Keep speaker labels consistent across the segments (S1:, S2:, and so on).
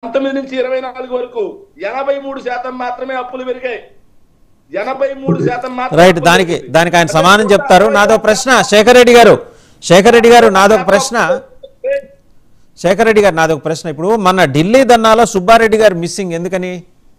S1: పంతొమ్మిది నుంచి ఇరవై నాలుగు వరకు ఎనభై మూడు శాతం మాత్రమే అప్పులు పెరిగాయి ఎనభై మూడు శాతం మాత్రమే
S2: రైట్
S1: అప్పులు
S2: దానికి
S1: పెరిగాయి.
S2: దానికి ఆయన సమానం చెప్తారు నాదో ప్రశ్న శేఖర్ రెడ్డి గారు శేఖర్ రెడ్డి గారు నాదొక ప్రశ్న శేఖర్ రెడ్డి గారు నాదొక ప్రశ్న ఇప్పుడు మన ఢిల్లీ దన్నాలో సుబ్బారెడ్డి గారు మిస్సింగ్ ఎందుకని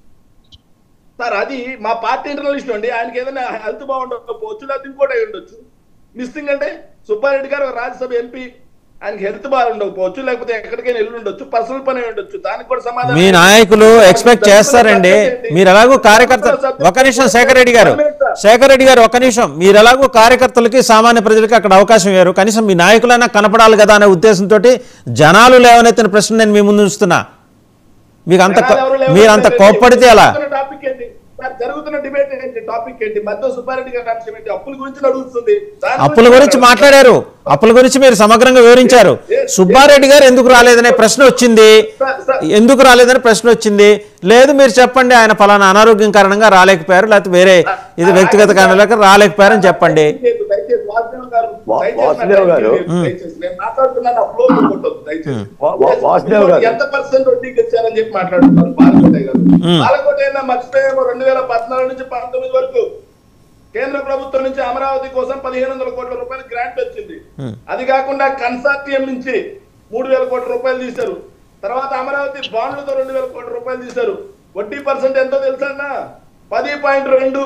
S1: సార్ అది మా పార్టీ ఇంటర్నలిస్ట్ అండి ఆయనకి ఏదైనా హెల్త్ బాగుండకపోవచ్చు లేకపోతే ఇంకోటి అయి ఉండొచ్చు మిస్సింగ్ అంటే సుబ్బారెడ్డి గారు ఒక రాజ్యసభ ఎంపీ ఆయనకి హెల్త్ బాగుండకపోవచ్చు లేకపోతే ఎక్కడికైనా వెళ్ళి ఉండొచ్చు పర్సనల్ పని అయి ఉండొచ్చు దానికి కూడా సమాధానం
S2: మీ నాయకులు ఎక్స్పెక్ట్ చేస్తారండి మీరు ఎలాగో కార్యకర్త ఒక నిమిషం శేఖర్ రెడ్డి గారు శేఖర్ రెడ్డి గారు ఒక నిమిషం మీరు ఎలాగో కార్యకర్తలకి సామాన్య ప్రజలకి అక్కడ అవకాశం ఇవ్వరు కనీసం మీ నాయకులైనా కనపడాలి కదా అనే ఉద్దేశంతో జనాలు లేవనెత్తిన ప్రశ్న నేను మీ ముందు ఉంచుతున్నా మీకు అంత
S1: జనాలు ఎవరు లేవనెత్తారండి?
S2: మీరు అంత కోప్పడితే ఎలా
S1: జరుగుతున్న టాపిక్ ఏంటి సార్, జరుగుతున్న డిబేట్ ఏంటి టాపిక్ ఏంటి మధ్య సుబ్బారెడ్డి గారి అంశం ఏంటి అప్పుల గురించి అడుగుతుంది దాని
S2: అప్పుల గురించి మాట్లాడారు అప్పుల గురించి మీరు సమగ్రంగా వివరించారు సుబ్బారెడ్డి గారు ఎందుకు రాలేదనే ప్రశ్న వచ్చింది ఎందుకు రాలేదనే ప్రశ్న వచ్చింది లేదు మీరు చెప్పండి ఆయన ఫలానా అనారోగ్యం కారణంగా రాలేకపోయారు లేకపోతే వేరే ఇది వ్యక్తిగత కారణాలకు రాలేకపోయారని చెప్పండి
S1: దయచేసి, దయచేసి వాసుదేవ్ గారు,
S3: వా-
S1: దయచేసి
S3: వాసుదేవ్
S1: నా
S3: గారు.
S1: టైం దయచేసి, నేను మాట్లాడుతున్నాను ఆ ఫ్లో కొట్టొద్దు దయచేసి
S3: వా- వా- వాసుదేవ్ గారు.
S1: ఎంత పర్సెంట్ వడ్డీకి ఇచ్చారని చెప్పి మాట్లాడుతున్నారు బాలకోటయ్య గారు బాలకోటయ్య మర్చిపోయేమో రెండు వేల పద్నాలుగు నుంచి పంతొమ్మిది వరకు కేంద్ర ప్రభుత్వం నుంచి అమరావతి కోసం పదిహేను వందల కోట్ల రూపాయల గ్రాంట్ వచ్చింది అది కాకుండా కన్సార్టియం నుంచి మూడు వేల కోట్ల రూపాయలు తీశారు తర్వాత అమరావతి బాండ్లతో రెండు వేల కోట్ల రూపాయలు తీశారు వడ్డీ పర్సెంట్ ఎంతో తెలుసా అన్న పది పాయింట్ రెండు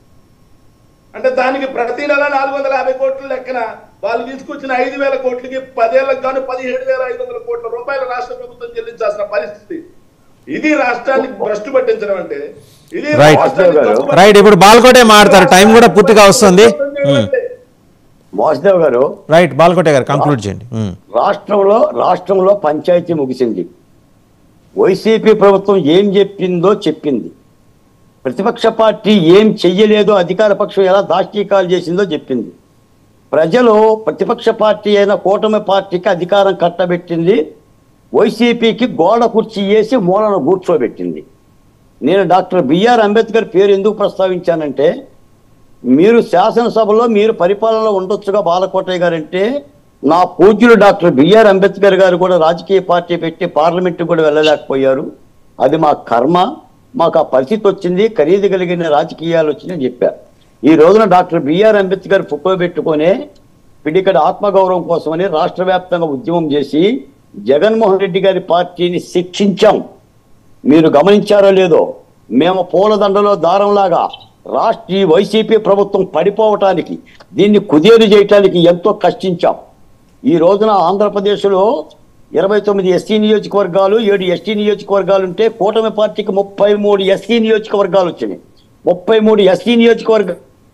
S1: అంటే దానికి ప్రతి నెల నాలుగు వందల యాభై కోట్ల లెక్కన వాళ్ళు తీసుకొచ్చిన ఐదు వేల కోట్లకి పదేళ్లకు గాను పదిహేడు వేల ఐదు వందల కోట్ల రూపాయలు రాష్ట్ర ప్రభుత్వం చెల్లించాల్సిన పరిస్థితి ఇది రాష్ట్రాన్ని భ్రష్టు పట్టించడం అంటే ఇది
S2: Right.
S1: రాష్ట్రాన్ని
S3: గారు.
S1: తప్పు
S2: రైట్ ఇప్పుడు బాల్కోటే మాట్లాడతారు టైం కూడా పూర్తిగా వస్తుంది
S1: పట్టించడం అంటే
S3: వాసుదేవ్ గారు
S2: రైట్ బాల్కోటే గారు కంక్లూడ్ చేయండి ఉమ్.
S3: రాష్ట్రంలో రాష్ట్రంలో పంచాయతీ ముగిసింది వైసీపీ ప్రభుత్వం ఏం చెప్పిందో చెప్పింది ప్రతిపక్ష పార్టీ ఏం చెయ్యలేదో అధికార పక్షం ఎలా దాష్టీకాలు చేసిందో చెప్పింది ప్రజలు ప్రతిపక్ష పార్టీ అయిన కూటమి పార్టీకి అధికారం కట్టబెట్టింది వైసీపీకి గోడ కుర్చీ వేసి మూలను కూర్చోబెట్టింది నేను డాక్టర్ బిఆర్ అంబేద్కర్ పేరు ఎందుకు ప్రస్తావించానంటే మీరు శాసనసభలో మీరు పరిపాలనలో ఉండొచ్చుగా బాలకోటయ్య గారు అంటే నా పూజ్యులు డాక్టర్ బిఆర్ అంబేద్కర్ గారు కూడా రాజకీయ పార్టీ పెట్టి పార్లమెంట్ కూడా వెళ్ళలేకపోయారు అది మా కర్మ మాకు ఆ పరిస్థితి వచ్చింది ఖరీదు కలిగిన రాజకీయాలు వచ్చినాయని చెప్పారు ఈ రోజున డాక్టర్ బిఆర్ అంబేద్కర్ ఫోటో పెట్టుకొని పిడికడ ఆత్మగౌరవం కోసమని రాష్ట్ర వ్యాప్తంగా ఉద్యమం చేసి జగన్మోహన్ రెడ్డి గారి పార్టీని శిక్షించాం మీరు గమనించారో లేదో మేము పూలదండలో దారంలాగా రాష్ట్ర ఈ వైసీపీ ప్రభుత్వం పడిపోవటానికి దీన్ని కుదేరు చేయటానికి ఎంతో కష్టించాం ఈ రోజున ఆంధ్రప్రదేశ్లో ఇరవై తొమ్మిది ఎస్సీ నియోజకవర్గాలు ఏడు ఎస్టీ నియోజకవర్గాలు ఉంటే కూటమి పార్టీకి ముప్పై మూడు ఎస్సీ నియోజకవర్గాలు వచ్చినాయి ముప్పై మూడు ఎస్సీ నియోజకవర్గ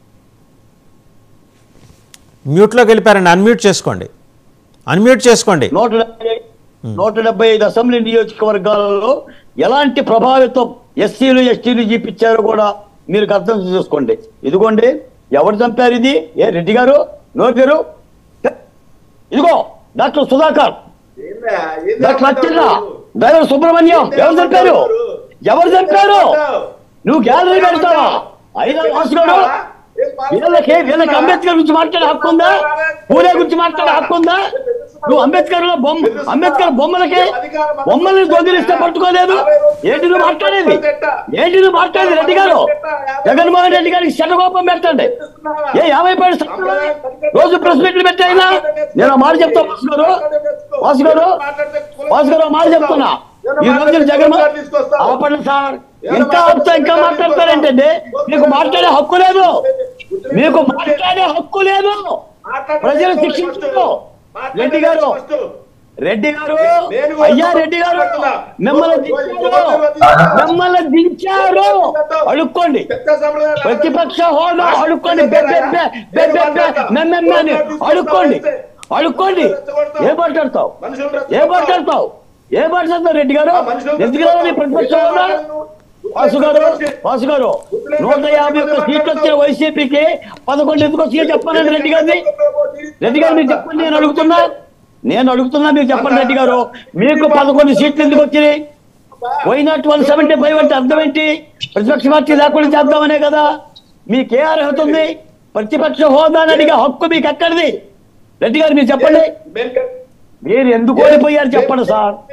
S2: మ్యూట్లోకి వెళ్ళిపోయారండి అన్మ్యూట్ చేసుకోండి అన్మ్యూట్ చేసుకోండి
S3: నూట డెబ్బై నూట డెబ్బై ఐదు అసెంబ్లీ నియోజకవర్గాలలో ఎలాంటి ప్రభావితం ఎస్సీలు ఎస్టీలు చూపించారో కూడా మీరు అర్థం చేసుకోండి ఇదిగోండి ఎవరు చంపారు ఇది ఏ రెడ్డి గారు నోరు గారు ఇదిగో డాక్టర్ సుధాకర్
S1: ఏందా? ఏందా
S3: డాక్టర్ అచ్చెన్న
S1: మాట్లాడుతున్నారు?
S3: డాక్టర్ సుబ్రహ్మణ్యం ఎవరు చంపారు ఎవరు చంపారు నువ్వు గ్యాలరీ పెడతావా అయినా వాసుగాడు వీళ్ళకి వీళ్ళకి అంబేద్కర్ గురించి మాట్లాడే హక్కు ఉందా పూలే గురించి మాట్లాడే హక్కు ఉందా నువ్వు అంబేద్కర్ లో బొమ్మ అంబేద్కర్ బొమ్మలకి బొమ్మల్ని దొంగిలిస్తే పట్టుకోలేదు ఏంటి నువ్వు మాట్లాడేది ఏంటి నువ్వు మాట్లాడేది రెడ్డి గారు జగన్మోహన్ రెడ్డి గారికి శటకోపం పెట్టండి ఏ ఏమైపోయాడు సత్యనారాయణ? రోజు ప్రెస్ మీట్లు పెట్టాయినా నేను ఆ మాట చెప్తా వాసు గారు వాసు గారు వాసు గారు ఆ మాట చెప్తున్నా ఈ రోజు జగన్మోహన్ ఆపండి సార్ ఇంకా ఆపుతా ఇంకా మాట్లాడతారేంటండి మీకు మాట్లాడే హక్కు లేదు మీకు మాట్లాడే హక్కు లేదు ప్రజలు శిక్షించరు రెడ్డి గారు రెడ్డి గారు అయ్యా రెడ్డి గారు మిమ్మల్ని దించారు మిమ్మల్ని దించారు అడుక్కోండి ప్రతిపక్ష హోదా అడుక్కోండి బె- బె- బె- బె- బె- బె- మెమ్మెమ్మె అని అడుక్కోండి అడుక్కోండి ఏ మాట్లాడతావు ఏ మాట్లాడతావు ఏ మాట్లాడతావు రెడ్డి గారు ఎందుకు రావు నీ ప్రతిపక్ష హోదా వాసు గారు వాసు గారు నూట యాభై ఒక్క సీట్లు వచ్చిన వైసీపీకి పదకొండు ఎందుకు వచ్చి చెప్పానండి రెడ్డి గారిని రెడ్డి గారు మీరు చెప్పండి నేను అడుగుతున్నా నేను అడుగుతున్నా మీరు చెప్పండి రెడ్డి గారు మీకు పదకొండు సీట్లు ఎందుకు వచ్చినాయి why not one seventy five అంటే అర్థం ఏంటి ప్రతిపక్ష పార్టీ లేకుండా చేద్దామనే కదా మీకే అర్హత ఉంది ప్రతిపక్ష హోదా అని అడిగే హక్కు మీకు ఎక్కడిది రెడ్డి గారు మీరు చెప్పండి మీరు ఎందుకు ఓడిపోయారు చెప్పండి సార్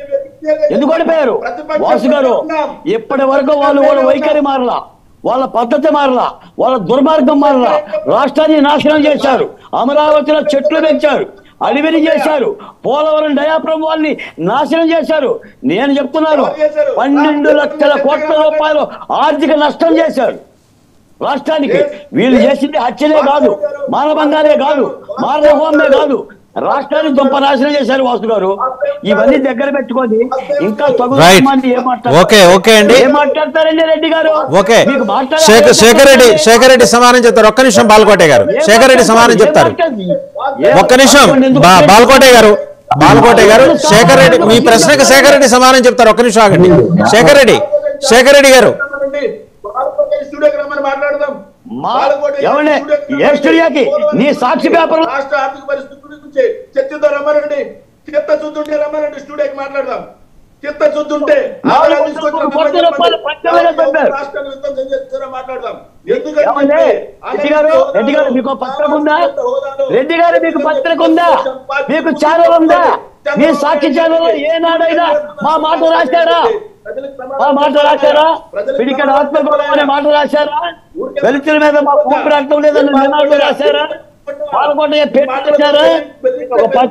S3: ఎందుకు ఓడిపోయారు వాసు గారు ఇప్పటి వరకు వాళ్ళు వాళ్ళ వైఖరి మారలా వాళ్ళ పద్ధతి మారలా వాళ్ళ దుర్మార్గం మారలా రాష్ట్రాన్ని నాశనం చేశారు అమరావతిలో చెట్లు పెంచారు అలివిని చేశారు పోలవరం డయాప్రమ్ వాళ్ళని నాశనం చేశారు నేను చెప్తున్నాను పన్నెండు లక్షల కోట్ల రూపాయలు ఆర్థిక నష్టం చేశారు రాష్ట్రానికి వీళ్ళు చేసింది హత్యలే కాదు మానభంగాలే కాదు మానవహోమే కాదు రాష్ట్రాన్ని దుంప నాశనం చేశారు వాసు గారు ఇవన్నీ దగ్గర పెట్టుకొని ఇంకా తగు
S2: Right.
S3: మంది ఏం మాట్లాడతారు?
S2: ఓకే, ఓకే అండి.
S3: ఏం మాట్లాడతారండి రెడ్డి గారు
S2: ఓకే
S3: మీకు మాట్లాడే
S2: శేఖర్ శేఖర్ రెడ్డి శేఖర్ రెడ్డి సమాధానం చెప్తారు ఒక్క నిమిషం బాలకోటే గారు
S3: ఏం
S2: శేఖర్ రెడ్డి సమాధానం
S3: మాట్లాడతారు?
S2: చెప్తారు
S3: ఏం మాట్లాడతారు?
S2: ఒక్క నిమిషం
S3: ఎందుకు
S2: బా-
S3: మాట్లాడతారు?
S2: బాలకోటే గారు బాలకోటే గారు శేఖర్ రెడ్డి మీ ప్రశ్నకు శేఖర్ రెడ్డి సమాధానం చెప్తారు ఒక్క నిమిషం ఆగండి శేఖర్ రెడ్డి శేఖర్ రెడ్డి గారు
S1: బాలకోట స్టూడియోకి రమ్మని మాట్లాడదాం
S3: మా-
S1: బాలకోట
S3: ఏమండి?
S1: స్టూడియోకి
S3: ఏ స్టూడియోకి?
S1: రమ్మని
S3: నీ సాక్షి పేపర్లో-
S1: రాష్ట్ర ఆర్థిక పరిస్థితి గురించి చర్చతో రమ్మనండి చిత్తశుద్ధి ఉంటే రమ్మనండి స్టూడియోకి మాట్లాడదాం చిత్తశుద్ధి ఉంటే
S3: నాలుగు
S1: ఆదాయం
S3: వందల
S1: తీసుకొచ్చి
S3: కోట్ల
S1: రమ్మని
S3: రూపాయలు పచ్చవేల చెప్పారు.
S1: రాష్ట్రాన్ని విధ్వంసం చేస్తారో మాట్లాడదాం
S3: ఏమండి?
S1: ఎందుకంటే
S3: రెడ్డి గారు రెడ్డి గారు మీకు పత్రిక ఉందా రెడ్డి గారు మీకు పత్రిక ఉందా మీకు ఛానల్ ఉందా మీ సాక్షి ఛానల్ ఏనాడైనా మా మాట రాశారా మా మాట రాశారా పిడికడ ఆత్మగౌరవం అనే మాట రాశారా దళితుల మీద మా ఊపిరి అర్థం లేదని నినాడు రాశారా పాల్గొండ పెట్టారా ఒక